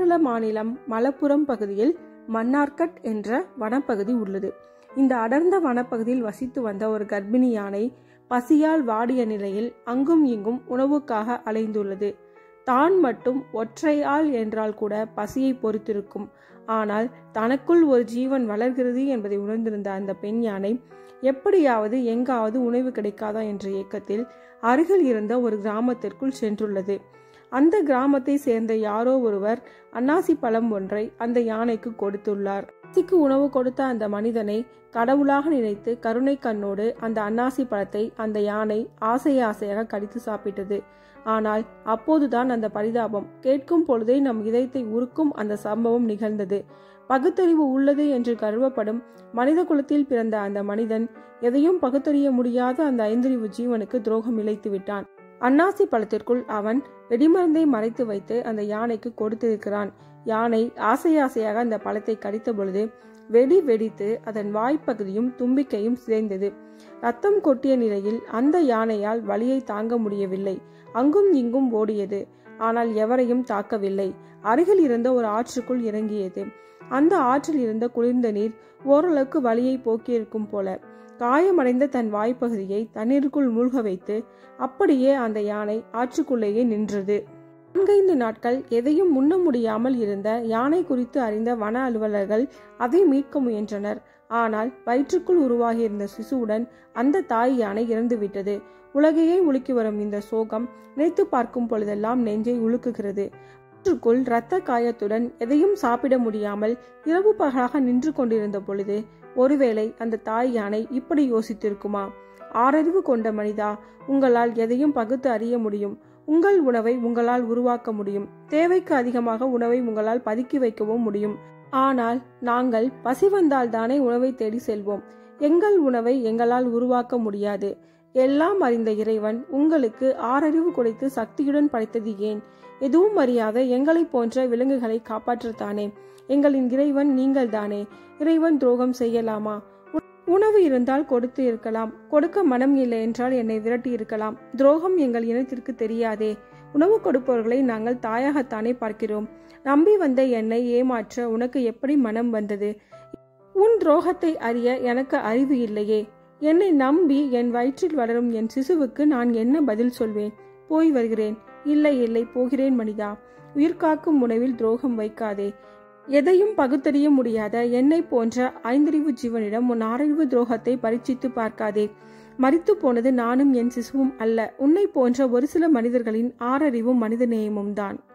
கேரள மாநிலம் மலப்புரம் பகுதியில் மன்னார்கட் என்ற வனப்பகுதி உள்ளது இந்த அடர்ந்த வனப்பகுதியில் வசித்து வந்த ஒரு கர்ப்பிணி யானை பசியால் வாடிய நிலையில் அங்கும் இங்கும் உணவுக்காக அலைந்துள்ளது தான் மட்டும் ஒற்றை ஆள் என்றால் கூட பசியை பொறுத்திருக்கும் ஆனால் தனக்குள் ஒரு ஜீவன் வளர்கிறது என்பதை உணர்ந்திருந்த அந்த பெண் யானை எப்படியாவது எங்காவது உணவு கிடைக்காதா என்ற ஏக்கத்தில் அருகில் இருந்த ஒரு கிராமத்திற்குள் சென்றுள்ளது அந்த கிராமத்தை சேர்ந்த யாரோ ஒருவர் அன்னாசி பழம் ஒன்றை அந்த யானைக்கு கொடுத்துள்ளார் பசிக்கு உணவு கொடுத்த அந்த மனிதனை கடவுளாக நினைத்து கருணை கண்ணோடு அந்த அன்னாசி பழத்தை அந்த யானை ஆசை ஆசையாக கடித்து சாப்பிட்டது ஆனால் அப்போதுதான் அந்த பரிதாபம் கேட்கும் பொழுதே நம் இதயத்தை உருக்கும் அந்த சம்பவம் நிகழ்ந்தது பகுத்தறிவு உள்ளது என்று கருவப்படும் மனித குலத்தில் பிறந்த அந்த மனிதன் எதையும் பகுத்தறிய முடியாத அந்த ஐந்தறிவு ஜீவனுக்கு துரோகம் இழைத்து விட்டான் அன்னாசி பழத்திற்குள் அவன் வெடிமருந்தை மறைத்து வைத்து அந்த யானைக்கு கொடுத்திருக்கிறான் யானை ஆசை ஆசையாக அந்த பழத்தை கடித்த பொழுது வெடி வெடித்து அதன் வாய்ப்பகுதியும் தும்பிக்கையும் சிதைந்தது ரத்தம் கொட்டிய நிலையில் அந்த யானையால் வலியை தாங்க முடியவில்லை அங்கும் இங்கும் ஓடியது ஆனால் எவரையும் தாக்கவில்லை அருகில் இருந்த ஒரு ஆற்றுக்குள் இறங்கியது அந்த ஆற்றில் இருந்த குளிர்ந்த நீர் ஓரளவுக்கு வலியை போக்கியிருக்கும் போல காயமடைந்த தன் வாய்ப்பகுதியை தண்ணீருக்குள் மூழ்க வைத்து அப்படியே அந்த யானை ஆற்றுக்குள்ளேயே நின்றது நான்கைந்து நாட்கள் எதையும் முன்ன முடியாமல் இருந்த யானை குறித்து அறிந்த வன அலுவலர்கள் அதை மீட்க முயன்றனர் ஆனால் வயிற்றுக்குள் உருவாகியிருந்த சிசுவுடன் அந்த தாய் யானை இறந்துவிட்டது உலகையே உலுக்கி வரும் இந்த சோகம் நினைத்து பார்க்கும் பொழுதெல்லாம் நெஞ்சை உலுக்குகிறது ஆற்றுக்குள் இரத்த காயத்துடன் எதையும் சாப்பிட முடியாமல் இரவு பகலாக நின்று கொண்டிருந்த பொழுது ஒருவேளை அந்த தாய் யானை இப்படி யோசித்திருக்குமா ஆறறிவு கொண்ட மனிதா உங்களால் எதையும் பகுத்து அறிய முடியும் உங்கள் உணவை உங்களால் உருவாக்க முடியும் தேவைக்கு அதிகமாக உணவை உங்களால் பதுக்கி வைக்கவும் முடியும் ஆனால் நாங்கள் பசி வந்தால் தானே உணவை தேடி செல்வோம் எங்கள் உணவை எங்களால் உருவாக்க முடியாது எல்லாம் அறிந்த இறைவன் உங்களுக்கு ஆறறிவு கொடுத்து சக்தியுடன் படைத்தது ஏன் எதுவும் அறியாத எங்களை போன்ற விலங்குகளை காப்பாற்றத்தானே எங்களின் இறைவன் நீங்கள் தானே இறைவன் துரோகம் செய்யலாமா உணவு இருந்தால் கொடுத்து இருக்கலாம் கொடுக்க மனம் இல்லை என்றால் என்னை விரட்டி இருக்கலாம் துரோகம் எங்கள் இனத்திற்கு தெரியாதே உணவு கொடுப்பவர்களை நாங்கள் தாயாகத்தானே பார்க்கிறோம் நம்பி வந்த என்னை ஏமாற்ற உனக்கு எப்படி மனம் வந்தது உன் துரோகத்தை அறிய எனக்கு அறிவு இல்லையே என்னை நம்பி என் வயிற்றில் வளரும் என் சிசுவுக்கு நான் என்ன பதில் சொல்வேன் போய் வருகிறேன் இல்லை இல்லை போகிறேன் மனிதா உயிர்காக்கும் உணவில் துரோகம் வைக்காதே எதையும் பகுத்தறிய முடியாத என்னை போன்ற ஐந்தறிவு ஜீவனிடம் உன் ஆறறிவு துரோகத்தை பரீட்சித்து பார்க்காதே மறித்து போனது நானும் என் சிசுவும் அல்ல உன்னை போன்ற ஒரு சில மனிதர்களின் ஆறறிவும் மனித நேயமும் தான்